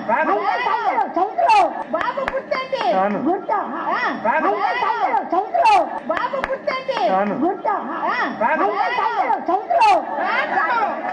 అయ్యో చంద్రు చంద్రు బాబు పుట్టండి రాను గుర్త ఆ, అయ్యో చంద్రు చంద్రు బాబు పుట్టండి రాను గుర్త ఆ, అయ్యో చంద్రు చంద్రు రాను.